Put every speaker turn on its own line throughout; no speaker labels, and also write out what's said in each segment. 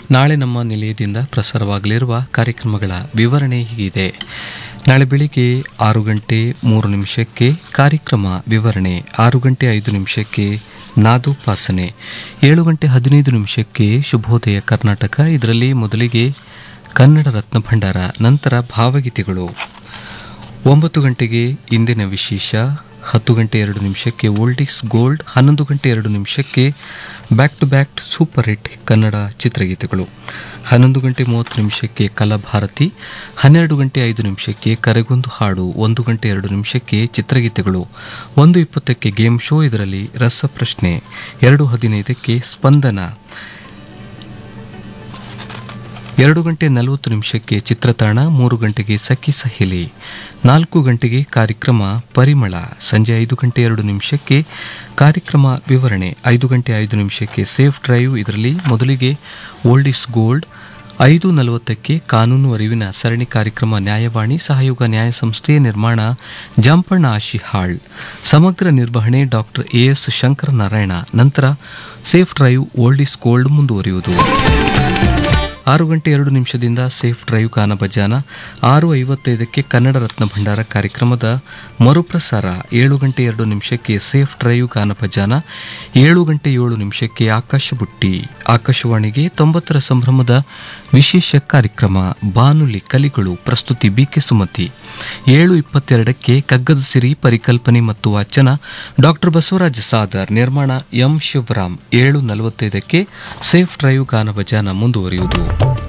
ನಾಳೆ ನಮ್ಮ ನಿಲಯದಿಂದ ಪ್ರಸಾರವಾಗಲಿರುವ ಕಾರ್ಯಕ್ರಮಗಳ ವಿವರಣೆ ಹೀಗಿದೆ ನಾಳೆ ಬೆಳಿಗ್ಗೆ ಆರು ಗಂಟೆ ಮೂರು ನಿಮಿಷಕ್ಕೆ ಕಾರ್ಯಕ್ರಮ ವಿವರಣೆ ಆರು ಗಂಟೆ ಐದು ನಿಮಿಷಕ್ಕೆ ನಾದೋಪಾಸನೆ ಏಳು ಗಂಟೆ ಹದಿನೈದು ನಿಮಿಷಕ್ಕೆ ಶುಭೋದಯ ಕರ್ನಾಟಕ ಇದರಲ್ಲಿ ಮೊದಲಿಗೆ ಕನ್ನಡ ರತ್ನ ಭಂಡಾರ ನಂತರ ಭಾವಗೀತೆಗಳು ಒಂಬತ್ತು ಗಂಟೆಗೆ ಇಂದಿನ ವಿಶೇಷ ಹತ್ತು ಗಂಟೆ ಎರಡು ನಿಮಿಷಕ್ಕೆ ಓಲ್ಡ್ ಇಸ್ ಗೋಲ್ಡ್ ಹನ್ನೊಂದು ಗಂಟೆ ಎರಡು ನಿಮಿಷಕ್ಕೆ back to back super hit Kannada ಚಿತ್ರಗೀತೆಗಳು ಹನ್ನೊಂದು ಗಂಟೆ ಮೂವತ್ತು ನಿಮಿಷಕ್ಕೆ ಕಲಾಭಾರತಿ ಹನ್ನೆರಡು ಗಂಟೆ ಐದು ನಿಮಿಷಕ್ಕೆ ಕರೆಗೊಂದು ಹಾಡು ಒಂದು ಗಂಟೆ ಎರಡು ನಿಮಿಷಕ್ಕೆ ಚಿತ್ರಗೀತೆಗಳು ಒಂದು ಇಪ್ಪತ್ತಕ್ಕೆ ಗೇಮ್ ಶೋ ಇದರಲ್ಲಿ ರಸಪ್ರಶ್ನೆ ಎರಡು ಹದಿನೈದಕ್ಕೆ ಸ್ಪಂದನ ಎರಡು ಗಂಟೆ ನಲವತ್ತು ನಿಮಿಷಕ್ಕೆ ಚಿತ್ರತಾಣ ಮೂರು ಗಂಟೆಗೆ ಸಖಿ ಸಹೇಲಿ ನಾಲ್ಕು ಗಂಟೆಗೆ ಕಾರ್ಯಕ್ರಮ ಪರಿಮಳ ಸಂಜೆ ಐದು ಗಂಟೆ ಎರಡು ನಿಮಿಷಕ್ಕೆ ಕಾರ್ಯಕ್ರಮ ವಿವರಣೆ ಐದು ಗಂಟೆ ಐದು ನಿಮಿಷಕ್ಕೆ ಸೇಫ್ ಡ್ರೈವ್ ಇದರಲ್ಲಿ ಮೊದಲಿಗೆ ಓಲ್ಡ್ ಇಸ್ ಗೋಲ್ಡ್ ಐದು ನಲವತ್ತಕ್ಕೆ ಕಾನೂನು ಅರಿವಿನ ಸರಣಿ ಕಾರ್ಯಕ್ರಮ ನ್ಯಾಯವಾಣಿ ಸಹಯೋಗ ನ್ಯಾಯ ಸಂಸ್ಥೆ ನಿರ್ಮಾಣ ಜಂಪಣ್ಣ ಆಶಿಹಾಳ್ ಸಮಗ್ರ ನಿರ್ವಹಣೆ ಡಾಕ್ಟರ್ ಎ ಎಸ್ ಶಂಕರನಾರಾಯಣ ನಂತರ safe drive old is gold ಮುಂದುವರಿಯುವುದು ಆರು ಗಂಟೆ ಎರಡು ನಿಮಿಷದಿಂದ ಸೇಫ್ ಡ್ರೈವ್ ಕಾನಬಜಾನ ಆರು ಐವತ್ತೈದಕ್ಕೆ ಕನ್ನಡ ರತ್ನ ಭಂಡಾರ ಕಾರ್ಯಕ್ರಮದ ಮರುಪ್ರಸಾರ ಏಳು ಗಂಟೆ ಎರಡು ನಿಮಿಷಕ್ಕೆ ಸೇಫ್ ಡ್ರೈವ್ ಕಾನಬಜಾನ ಏಳು ಗಂಟೆ ಏಳು ನಿಮಿಷಕ್ಕೆ ಆಕಾಶ ಬುಟ್ಟಿ ಆಕಾಶವಾಣಿಗೆ ತೊಂಬತ್ತರ ಸಂಭ್ರಮದ ವಿಶೇಷ ಕಾರ್ಯಕ್ರಮ ಬಾನುಲಿ ಕಲಿಗಳು ಪ್ರಸ್ತುತಿ ಬಿಕೆ ಸುಮತಿ ಏಳು ಇಪ್ಪತ್ತೆರಡಕ್ಕೆ ಕಗ್ಗದ ಸಿರಿ ಪರಿಕಲ್ಪನೆ ಮತ್ತು ವಾಚನ ಡಾಕ್ಟರ್ ಬಸವರಾಜ ಸಾದರ್ ನಿರ್ಮಾಣ ಎಂ ಶಿವರಾಮ್ ಏಳು ನಲವತ್ತೈದಕ್ಕೆ ಸೇಫ್ ಡ್ರೈವ್ ಗಾನಭಜಾನ ಮುಂದುವರಿಯುವುದು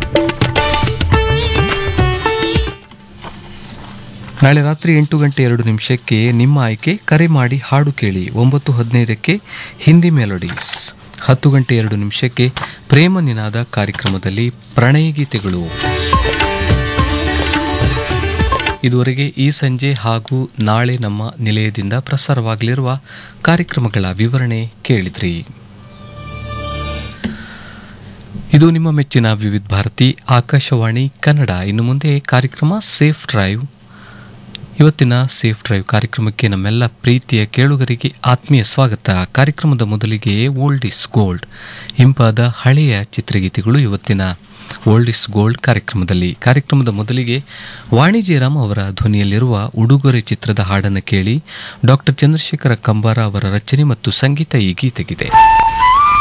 ನಾಳೆ ರಾತ್ರಿ ಎಂಟು ಗಂಟೆ ಎರಡು ನಿಮಿಷಕ್ಕೆ ನಿಮ್ಮ ಆಯ್ಕೆ ಕರೆ ಮಾಡಿ ಹಾಡು ಕೇಳಿ ಒಂಬತ್ತು ಹದಿನೈದಕ್ಕೆ ಹಿಂದಿ ಮೆಲೋಡೀಸ್ ಹತ್ತು ಗಂಟೆ ಎರಡು ನಿಮಿಷಕ್ಕೆ ಪ್ರೇಮ ನಿನಾದ ಕಾರ್ಯಕ್ರಮದಲ್ಲಿ ಪ್ರಣಯ ಗೀತೆಗಳು ಇದುವರೆಗೆ ಈ ಸಂಜೆ ಹಾಗೂ ನಾಳೆ ನಮ್ಮ ನಿಲಯದಿಂದ ಪ್ರಸಾರವಾಗಲಿರುವ ಕಾರ್ಯಕ್ರಮಗಳ ವಿವರಣೆ ಕೇಳಿದ್ರಿ ಇದು ನಿಮ್ಮ ಮೆಚ್ಚಿನ ವಿವಿಧ ಭಾರತಿ ಆಕಾಶವಾಣಿ ಕನ್ನಡ ಇನ್ನು ಮುಂದೆ ಕಾರ್ಯಕ್ರಮ ಸೇಫ್ ಡ್ರೈವ್ ಇವತ್ತಿನ ಸೇಫ್ ಡ್ರೈವ್ ಕಾರ್ಯಕ್ರಮಕ್ಕೆ ನಮ್ಮೆಲ್ಲ ಪ್ರೀತಿಯ ಕೇಳುಗರಿಗೆ ಆತ್ಮೀಯ ಸ್ವಾಗತ ಕಾರ್ಯಕ್ರಮದ ಮೊದಲಿಗೆ ಓಲ್ಡ್ ಇಸ್ ಗೋಲ್ಡ್ ಇಂಪಾದ ಹಳೆಯ ಚಿತ್ರಗೀತೆಗಳು ಇವತ್ತಿನ ಓಲ್ಡ್ ಇಸ್ ಗೋಲ್ಡ್ ಕಾರ್ಯಕ್ರಮದಲ್ಲಿ ಕಾರ್ಯಕ್ರಮದ ಮೊದಲಿಗೆ ವಾಣಿ ಜಯರಾಮ್ ಅವರ ಧ್ವನಿಯಲ್ಲಿರುವ ಉಡುಗೊರೆ ಚಿತ್ರದ ಹಾಡನ್ನು ಕೇಳಿ ಡಾಕ್ಟರ್ ಚಂದ್ರಶೇಖರ ಕಂಬಾರ ಅವರ ರಚನೆ ಮತ್ತು ಸಂಗೀತ ಈ ಗೀತೆಗಿದೆ